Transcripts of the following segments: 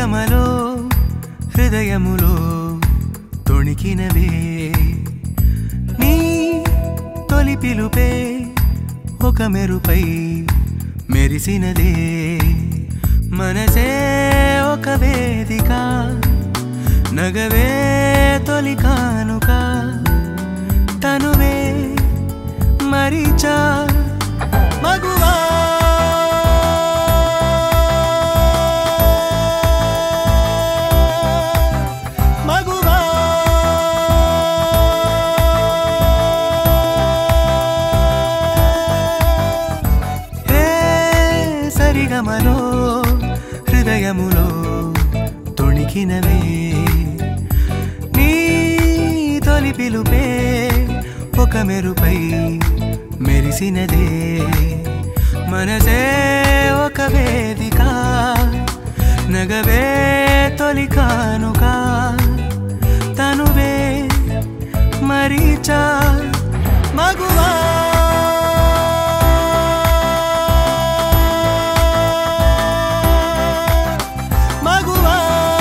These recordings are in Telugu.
సరిగమలో హృదయములో తొణికినవే నీ తొలి పిలుపే ఒక మెరుపై మెరిసినదే మనసే ఒక వేదిక నగవే తొలి కానుక తనువే మరిచా మగువా మగువా హే సరిగమలో హృదయములో తొణికినవే నీ తొలి పిలుపే ఒక మెరుపై మెరిసినదే మనసే ఒక వేదిక నగవే తొలి కానుక తనువే మరీచా మగువా మగువా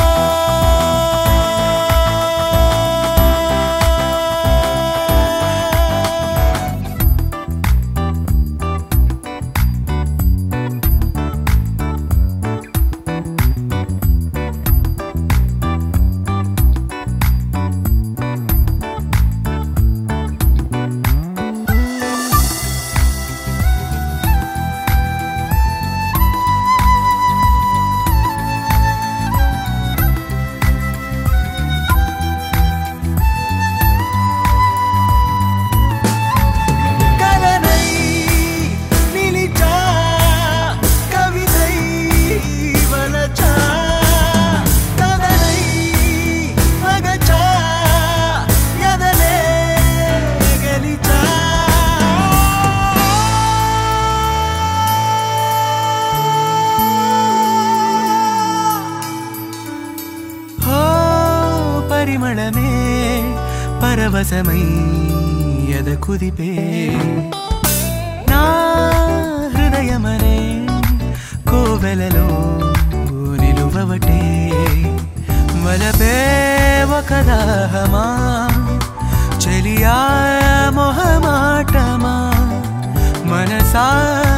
కలనై నిలిచా కవితై వలచా కదనై అగచా ఎదలే గెలిచా హో పరిమళమే పరవశమై ఎద కుదిపే నా హృదయమనే కోవెలలో నిలువవటే వలపే ఒక దాహమా చెలియా మొహమాటమా మనసా